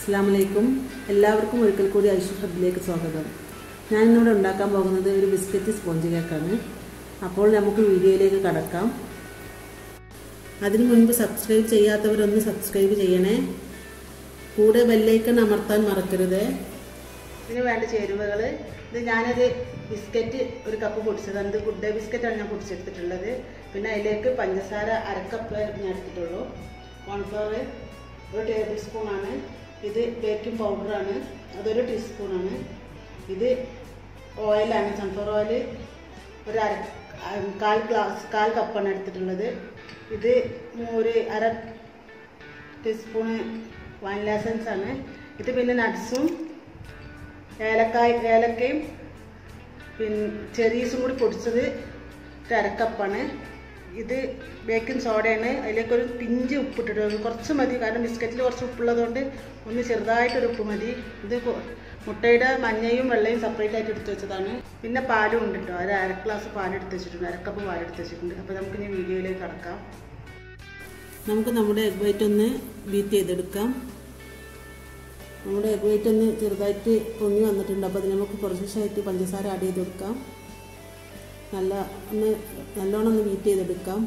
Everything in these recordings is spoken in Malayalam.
അസ്സാം വലൈക്കും എല്ലാവർക്കും ഒരിക്കൽ കൂടി ഐഷു ഹബിലേക്ക് സ്വാഗതം ഞാൻ ഇന്നിവിടെ ഉണ്ടാക്കാൻ പോകുന്നത് ഒരു ബിസ്ക്കറ്റ് സ്പോഞ്ച് കേക്കാണ് അപ്പോൾ നമുക്ക് വീഡിയോയിലേക്ക് കടക്കാം അതിനു മുൻപ് സബ്സ്ക്രൈബ് ചെയ്യാത്തവരൊന്ന് സബ്സ്ക്രൈബ് ചെയ്യണേ കൂടെ ബെല്ലൈക്കൺ അമർത്താൻ മറക്കരുത് ഇതിന് വേണ്ട ചേരുവകൾ ഇത് ഞാനൊരു ബിസ്ക്കറ്റ് ഒരു കപ്പ് പൊടിച്ചതാണ് ഇത് ഗുഡ് ഡേ ബിസ്ക്കറ്റാണ് ഞാൻ പൊടിച്ചെടുത്തിട്ടുള്ളത് പിന്നെ അതിലേക്ക് പഞ്ചസാര അരക്കപ്പ് ഞാൻ എടുത്തിട്ടുള്ളൂ കോൺഫ്ലവർ ഒരു ടേബിൾ സ്പൂണാണ് ഇത് ബേക്കിംഗ് പൗഡറാണ് അതൊരു ടീസ്പൂണാണ് ഇത് ഓയിലാണ് സൺഫ്ലവർ ഓയിൽ ഒരു അര കാൽ ഗ്ലാസ് കാൽ കപ്പാണ് എടുത്തിട്ടുള്ളത് ഇത് ഒരു അര ടീസ്പൂണ് വാനില എസൻസ് ആണ് ഇത് പിന്നെ നട്ട്സും ഏലക്കായ ഏലക്കയും പിന്നെ ചെറീസും കൂടി പൊടിച്ചത് ഒരു അരക്കപ്പാണ് ഇത് ബേക്കിംഗ് സോഡയാണ് അതിലേക്കൊരു പിഞ്ച് ഉപ്പിട്ടിട്ട് കുറച്ച് മതി കാരണം ബിസ്ക്കറ്റിൽ കുറച്ച് ഉപ്പുള്ളതുകൊണ്ട് ഒന്ന് ചെറുതായിട്ടൊരു ഉപ്പ് മതി ഇത് കൊ- മുട്ടയുടെ മഞ്ഞയും വെള്ളയും സെപ്പറേറ്റ് ആയിട്ട് എടുത്ത് വെച്ചതാണ് പിന്നെ പാലും ഉണ്ട് കേട്ടോ ഒരു അര ഗ്ലാസ് പാൽ എടുത്ത് വെച്ചിട്ടുണ്ട് അരക്കപ്പ് പാൽ എടുത്ത് വെച്ചിട്ടുണ്ട് അപ്പോൾ നമുക്ക് ഇനി വീഡിയോയിലേക്ക് കടക്കാം നമുക്ക് നമ്മുടെ എഗ് വൈറ്റ് ഒന്ന് ബീറ്റ് ചെയ്തെടുക്കാം നമ്മുടെ എഗ് വൈറ്റ് ഒന്ന് ചെറുതായിട്ട് പൊങ്ങി വന്നിട്ടുണ്ട് അപ്പോൾ അതിന് നമുക്ക് കുറച്ചായിട്ട് പഞ്ചസാര ആഡ് ചെയ്ത് കൊടുക്കാം നല്ല ഒന്ന് നല്ലോണം ഒന്ന് ബീറ്റ് ചെയ്തെടുക്കാം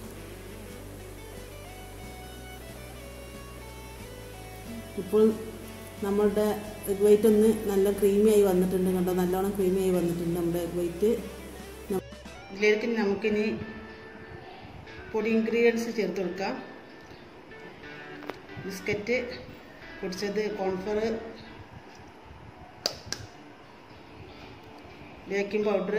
ഇപ്പോൾ നമ്മളുടെ എഗ് വൈറ്റ് ഒന്ന് നല്ല ക്രീമി ആയി വന്നിട്ടുണ്ട് കണ്ടോ നല്ലോണം ക്രീമി ആയി വന്നിട്ടുണ്ട് നമ്മുടെ എഗ് വൈറ്റ് ഇതിലേക്ക് നമുക്കിനി പൊടി ഇൻഗ്രീഡിയൻസ് ചേർത്ത് കൊടുക്കാം ബിസ്ക്കറ്റ് പൊടിച്ചത് cornflour baking powder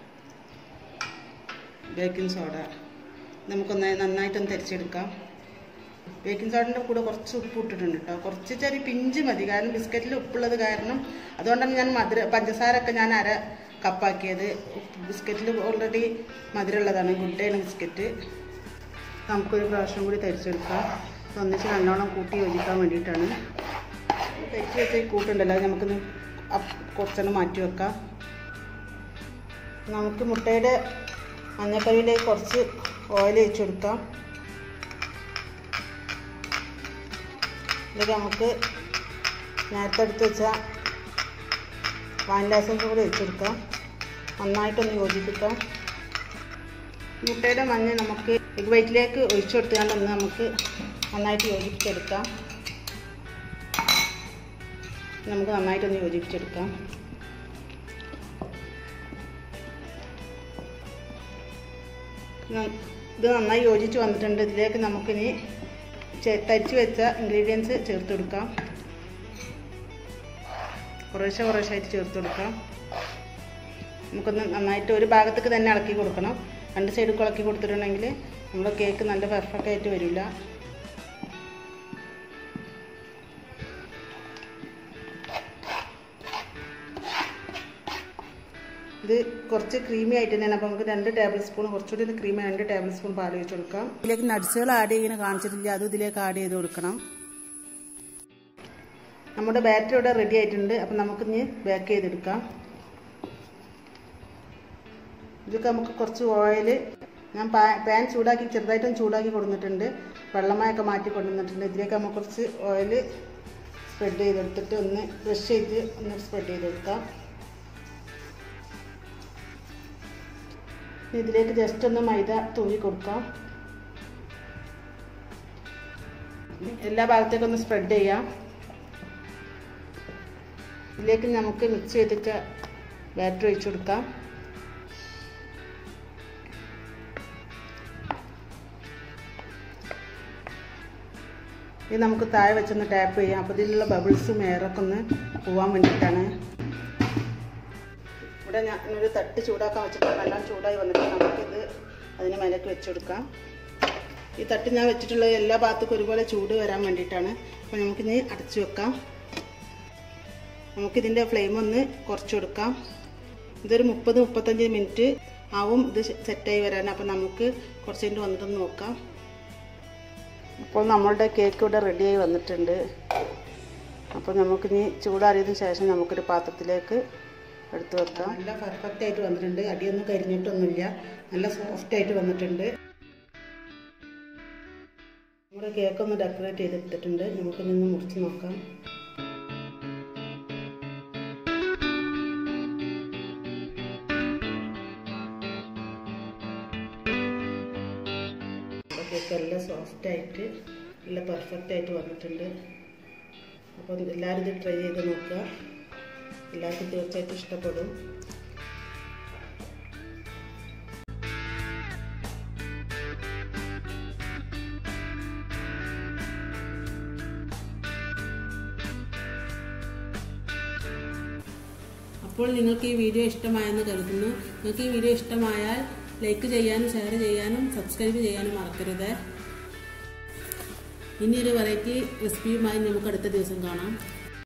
baking soda നമുക്കൊന്ന് നന്നായിട്ടൊന്ന് തിരിച്ചെടുക്കാം ബേക്കിംഗ് സോഡൻ്റെ കൂടെ കുറച്ച് ഉപ്പ് ഇട്ടിട്ടുണ്ട് കേട്ടോ കുറച്ച് ചെറിയ പിഞ്ച് മതി കാരണം ബിസ്ക്കറ്റിൽ ഉപ്പുള്ളത് കാരണം അതുകൊണ്ടാണ് ഞാൻ മധുര പഞ്ചസാരൊക്കെ ഞാൻ അര കപ്പാക്കിയത് ബിസ്ക്കറ്റിൽ ഓൾറെഡി മധുരമുള്ളതാണ് ഗുഡ് ഡേയാണ് ബിസ്ക്കറ്റ് നമുക്കൊരു പ്രാവശ്യം കൂടി തരിച്ചെടുക്കാം ഇത് ഒന്നിച്ച് നല്ലോണം കൂട്ടി യോജിക്കാൻ വേണ്ടിയിട്ടാണ് തരിച്ച് വെച്ച ഈ കൂട്ടുണ്ടല്ലോ അത് നമുക്കൊന്ന് അപ്പ് കുറച്ചെണ്ണം മാറ്റി വെക്കാം നമുക്ക് മുട്ടയുടെ മഞ്ഞക്കറിയിലേക്ക് കുറച്ച് ഓയിൽ ഒഴിച്ചു കൊടുക്കാം ഇതിലേക്ക് നമുക്ക് നേരത്തെ എടുത്ത് വെച്ച വാനില എസൻസ് കൂടി ഒഴിച്ചു കൊടുക്കാം നന്നായിട്ടൊന്ന് യോജിപ്പിക്കാം മുട്ടയുടെ മഞ്ഞ നമുക്ക് എഗ് വൈറ്റിലേക്ക് ഒഴിച്ചു കൊടുത്തുകൊണ്ടൊന്ന് നമുക്ക് നന്നായിട്ട് യോജിപ്പിച്ചെടുക്കാം നമുക്ക് നന്നായിട്ടൊന്ന് യോജിപ്പിച്ചെടുക്കാം ന- ഇത് നന്നായി യോജിച്ച് വന്നിട്ടുണ്ട് ഇതിലേക്ക് നമുക്കിനി ചെ- തരിച്ച് വെച്ച ഇൻഗ്രീഡിയൻസ് ചേർത്ത് കൊടുക്കാം കുറേശ്ശെ കുറേശ്ശായിട്ട് ചേർത്ത് കൊടുക്കാം നമുക്കൊന്ന് നന്നായിട്ട് ഒരു ഭാഗത്തേക്ക് തന്നെ ഇളക്കി കൊടുക്കണം രണ്ട് സൈഡിൽ ഇളക്കി കൊടുത്തിട്ടുണ്ടെങ്കിൽ നമ്മുടെ കേക്ക് നല്ല പെർഫെക്റ്റ് ആയിട്ട് വരില്ല ഇത് കുറച്ച് ക്രീമി ആയിട്ട് തന്നെയാണ് അപ്പോൾ നമുക്ക് രണ്ട് ടേബിൾ സ്പൂൺ കുറച്ചുകൂടി ഒന്ന് ക്രീമി രണ്ട് ടേബിൾ സ്പൂൺ പാൽ ഒഴിച്ച് കൊടുക്കാം ഇതിലേക്ക് നട്ട്സുകൾ ആഡ് ചെയ്യുന്ന കാണിച്ചിട്ടില്ല അതും ഇതിലേക്ക് ആഡ് ചെയ്ത് കൊടുക്കണം നമ്മുടെ ബാറ്ററി ഇവിടെ റെഡി ആയിട്ടുണ്ട് അപ്പം നമുക്കിനി ബേക്ക് ചെയ്തെടുക്കാം ഇതൊക്കെ നമുക്ക് കുറച്ച് ഓയിൽ ഞാൻ പാൻ ചൂടാക്കി ചെറുതായിട്ടൊന്ന് ചൂടാക്കി കൊടുത്തിട്ടുണ്ട് വെള്ളമയൊക്കെ മാറ്റി കൊണ്ടുവന്നിട്ടുണ്ട് ഇതിലേക്ക് നമുക്ക് കുറച്ച് ഓയിൽ സ്പ്രെഡ് ചെയ്തെടുത്തിട്ട് ഒന്ന് ബ്രഷ് ചെയ്ത് ഒന്ന് സ്പ്രെഡ് ചെയ്തെടുക്കാം ഇനി ഇതിലേക്ക് ജസ്റ്റ് ഒന്ന് മൈദ തൂവി കൊടുക്കാം എല്ലാ ഭാഗത്തേക്കും ഒന്ന് സ്പ്രെഡ് ചെയ്യാം ഇതിലേക്ക് നമുക്ക് മിക്സ് ചെയ്തിട്ട് ബാറ്റർ ഒഴിച്ചു കൊടുക്കാം ഇത് നമുക്ക് താഴെ വെച്ചൊന്ന് ടാപ്പ് ചെയ്യാം അപ്പോൾ ഇതിലുള്ള ബബിൾസും എയറൊക്കെ ഒന്ന് പോവാൻ വേണ്ടിയിട്ടാണ് ഇവിടെ ഞാൻ ഒരു തട്ട് ചൂടാക്കാൻ വെച്ചിട്ട് നല്ലോണം ചൂടായി വന്നിട്ട് നമുക്കിത് അതിന് മേലേക്ക് വെച്ച് കൊടുക്കാം ഈ തട്ട് ഞാൻ വെച്ചിട്ടുള്ളത് എല്ലാ ഭാഗത്തേക്കും ഒരുപോലെ ചൂട് വരാൻ വേണ്ടിയിട്ടാണ് അപ്പോൾ നമുക്കിനി അടച്ചു വെക്കാം നമുക്കിതിൻ്റെ ഫ്ലെയിം ഒന്ന് കുറച്ച് കൊടുക്കാം ഇതൊരു മുപ്പത് മുപ്പത്തഞ്ച് മിനിറ്റ് ആവും ഇത് സെറ്റായി വരാൻ അപ്പോൾ നമുക്ക് കുറച്ച് കഴിഞ്ഞ് വന്നിട്ടൊന്ന് നോക്കാം അപ്പോൾ നമ്മളുടെ കേക്ക് ഇവിടെ റെഡിയായി വന്നിട്ടുണ്ട് അപ്പോൾ നമുക്കിനി ചൂടാറിയതിന് ശേഷം നമുക്കൊരു പാത്രത്തിലേക്ക് എടുത്ത് വെക്കാം നല്ല പെർഫെക്റ്റ് ആയിട്ട് വന്നിട്ടുണ്ട് അടിയൊന്നും കരിഞ്ഞിട്ടൊന്നുമില്ല നല്ല സോഫ്റ്റ് ആയിട്ട് വന്നിട്ടുണ്ട് നമ്മുടെ കേക്ക് ഒന്ന് ഡെക്കറേറ്റ് ചെയ്തെടുത്തിട്ടുണ്ട് നമുക്ക് നിന്ന് മുറിച്ച് നോക്കാം കേക്ക് എല്ലാം സോഫ്റ്റ് ആയിട്ട് നല്ല പെർഫെക്റ്റ് ആയിട്ട് വന്നിട്ടുണ്ട് അപ്പം എല്ലാവരും ഇത് ട്രൈ ചെയ്ത് നോക്കുക എല്ലാവർക്കും തീർച്ചയായിട്ടും ഇഷ്ടപ്പെടും അപ്പോൾ നിങ്ങൾക്ക് ഈ വീഡിയോ ഇഷ്ടമായെന്ന് കരുതുന്നു നിങ്ങൾക്ക് ഈ വീഡിയോ ഇഷ്ടമായാൽ ലൈക്ക് ചെയ്യാനും ഷെയർ ചെയ്യാനും സബ്സ്ക്രൈബ് ചെയ്യാനും മറക്കരുത് ഇനിയൊരു വെറൈറ്റി റെസിപ്പിയുമായി നമുക്ക് അടുത്ത ദിവസം കാണാം